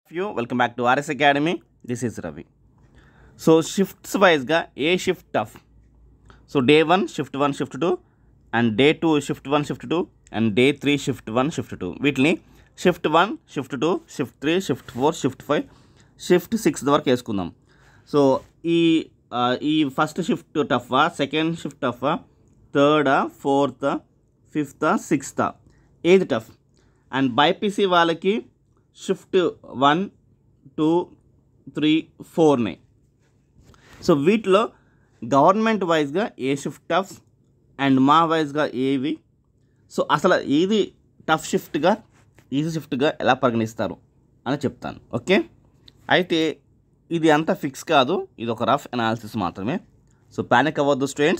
you welcome back to RS academy this is Ravi so shifts వైజ్గా ఏ shift tough so day one shift one shift two and day two shift one shift two and day three shift one shift two వీటిని shift one shift two shift three shift four shift five shift six వరకు వేసుకుందాం so ఈ ఆ, ఈ first shift టఫా second shift టఫా థర్డా fourth fifth sixth ఏది టఫ్ అండ్ బైపీసీ వాళ్ళకి షిఫ్ట్ వన్ టూ త్రీ ఫోర్నే సో వీటిలో గవర్నమెంట్ వైజ్గా ఏ షిఫ్ట్ టఫ్ అండ్ మా వైజ్గా ఏవి సో అసలు ఏది టఫ్ షిఫ్ట్గా ఈజీ షిఫ్ట్గా ఎలా పరిగణిస్తారు అని చెప్తాను ఓకే అయితే ఇది అంత ఫిక్స్ కాదు ఇది ఒక రఫ్ అనాలిసిస్ మాత్రమే సో ప్యానిక్ అవ్వద్దు స్టూడెంట్స్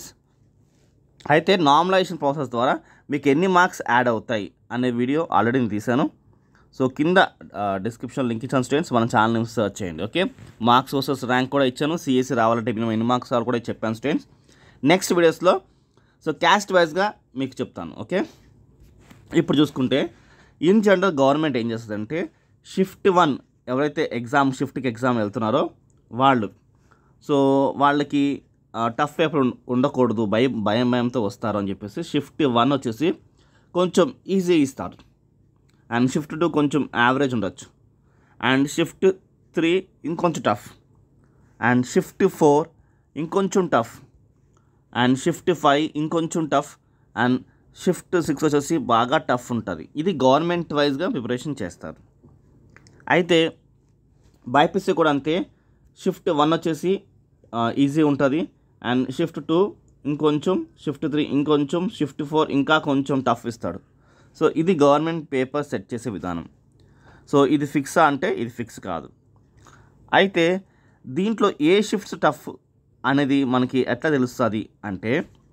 అయితే నార్మలైజేషన్ ప్రాసెస్ ద్వారా మీకు ఎన్ని మార్క్స్ యాడ్ అవుతాయి అనే వీడియో ఆల్రెడీ నేను తీశాను సో కింద డిస్క్రిప్షన్ లింక్ ఇచ్చాను స్టూడెంట్స్ మన ఛానల్ని సర్చ్ చేయండి ఓకే మార్క్స్ వర్సెస్ ర్యాంక్ కూడా ఇచ్చాను సిఎస్సి రావాలంటే మినిమం ఎన్ని మార్క్స్ రావాలి కూడా చెప్పాను స్టూడెంట్స్ నెక్స్ట్ వీడియోస్లో సో క్యాస్ట్ వైజ్గా మీకు చెప్తాను ఓకే ఇప్పుడు చూసుకుంటే ఇన్ జనరల్ గవర్నమెంట్ ఏం చేస్తుందంటే షిఫ్ట్ వన్ ఎవరైతే ఎగ్జామ్ షిఫ్ట్కి ఎగ్జామ్ వెళ్తున్నారో వాళ్ళు సో వాళ్ళకి టఫ్ పేపర్ ఉం- ఉండకూడదు భయం భయం భయంతో వస్తారు అని చెప్పేసి షిఫ్ట్ వన్ వచ్చేసి కొంచెం ఈజీ ఇస్తారు అండ్ షిఫ్ట్ టూ కొంచెం యావరేజ్ ఉండొచ్చు అండ్ షిఫ్ట్ త్రీ ఇంకొంచెం టఫ్ అండ్ షిఫ్ట్ ఫోర్ ఇంకొంచెం టఫ్ అండ్ షిఫ్ట్ ఫైవ్ ఇంకొంచెం టఫ్ అండ్ షిఫ్ట్ సిక్స్ వచ్చేసి బాగా టఫ్ ఉంటుంది ఇది గవర్నమెంట్ వైజ్గా ప్రిపరేషన్ చేస్తారు అయితే బైపీసీ కూడా అంతే షిఫ్ట్ వన్ వచ్చేసి ఈజీ ఉంటుంది అండ్ షిఫ్ట్ టూ ఇంకొంచెం షిఫ్ట్ త్రీ ఇంకొంచెం షిఫ్ట్ ఫోర్ ఇంకా కొంచెం టఫ్ ఇస్తాడు సో ఇది గవర్నమెంట్ పేపర్ సెట్ చేసే విధానం సో ఇది ఫిక్సా అంటే ఇది ఫిక్స్ కాదు అయితే దీంట్లో ఏ షిఫ్ట్స్ టఫ్ అనేది మనకి ఎట్లా తెలుస్తుంది అంటే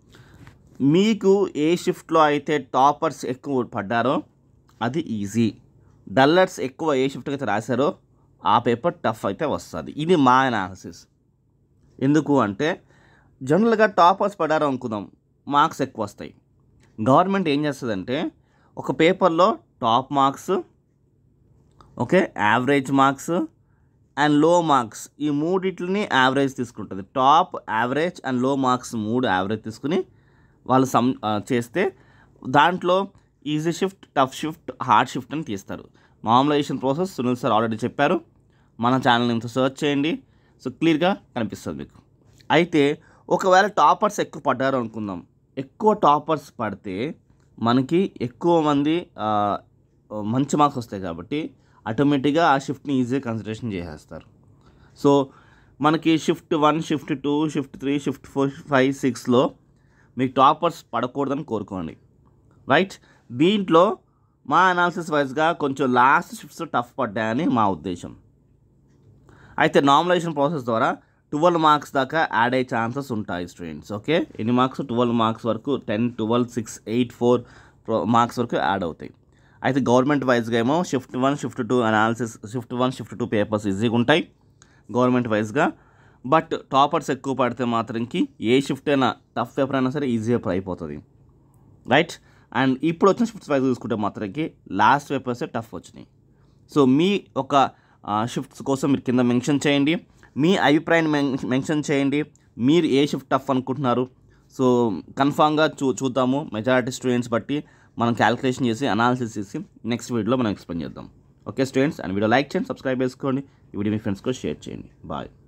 మీకు ఏ షిఫ్ట్లో అయితే టాపర్స్ ఎక్కువ పడ్డారో అది ఈజీ డల్లర్స్ ఎక్కువ ఏ షిఫ్ట్కి అయితే రాశారో ఆ పేపర్ టఫ్ అయితే వస్తుంది ఇది మా అనాలిసిస్ ఎందుకు అంటే జనరల్గా టాపర్స్ పడారు అనుకుందాం మార్క్స్ ఎక్కువ వస్తాయి గవర్నమెంట్ ఏం చేస్తుందంటే ఒక పేపర్లో top marks okay average marks and low marks ఈ మూడిట్లని యావరేజ్ తీసుకుంటుంది top average and low marks మూడు యావరేజ్ తీసుకుని వాళ్ళు సమ్ ఆ, చేస్తే దాంట్లో easy shift tough shift hard shift అని తీస్తారు normalisation process Sunil sir already చెప్పారు మన ఛానల్ నుంచి సెర్చ్ చేయండి సో క్లియర్గా కనిపిస్తుంది మీకు అయితే ఒకవేళ టాపర్స్ ఎక్కువ పడ్డారు అనుకుందాం ఎక్కువ టాపర్స్ పడితే మనకి ఎక్కువ మంది ఆ, మంచి మార్క్స్ వస్తాయి కాబట్టి ఆటోమేటిక్గా ఆ షిఫ్ట్ని ఈజీగా కన్సిడరేషన్ చేసేస్తారు సో మనకి shift one shift two shift three shift four five సిక్స్లో మీకు టాపర్స్ పడకూడదని కోరుకోండి రైట్ దీంట్లో మా అనాలిసిస్ వైజ్గా కొంచెం లాస్ట్ షిఫ్ట్స్ టఫ్ పడ్డాయని మా ఉద్దేశం అయితే నార్మలైజేషన్ ప్రాసెస్ ద్వారా ట్వెల్వ్ మార్క్స్ దాకా యాడ్ అయ్యే ఛాన్సెస్ ఉంటాయి స్టూడెంట్స్ ఓకే ఎన్ని మార్క్స్ ట్వెల్వ్ మార్క్స్ వరకు ten twelve six eight four marks వరకు యాడ్ అవుతాయి అయితే గవర్నమెంట్ వైజ్గా ఏమో shift one shift two analysis shift one shift two papers ఈజీగా ఉంటాయి గవర్నమెంట్ వైజ్గా బట్ టాపర్స్ ఎక్కువ పడితే మాత్రంకి ఏ షిఫ్ట్ అయినా టఫ్ పేపర్ అయినా సరే ఈజీగా అయిపోతుంది రైట్ అండ్ ఇప్పుడు వచ్చిన షిఫ్ట్స్ వైజ్ చూసుకుంటే మాత్రంకి లాస్ట్ పేపర్సే టఫ్ వచ్చినాయి సో మీ ఒక షిఫ్ట్స్ కోసం మీరు కింద మెన్షన్ చేయండి మీ అభిప్రాయాన్ని మెన్- మెన్షన్ చేయండి మీరు ఏ షిఫ్ట్ టఫ్ అనుకుంటున్నారు సో కన్ఫామ్గా చూ చూద్దాము మెజారిటీ స్టూడెంట్స్ బట్టి మనం క్యాలిక్యులేషన్ చేసి అనాలిసిస్ చేసి నెక్స్ట్ వీడియోలో మనం ఎక్స్ప్లెయిన్ చేద్దాం okay students and video like చేయండి సబ్స్క్రైబ్ చేసుకోండి ఈ వీడియో మీ ఫ్రెండ్స్కి షేర్ చేయండి బాయ్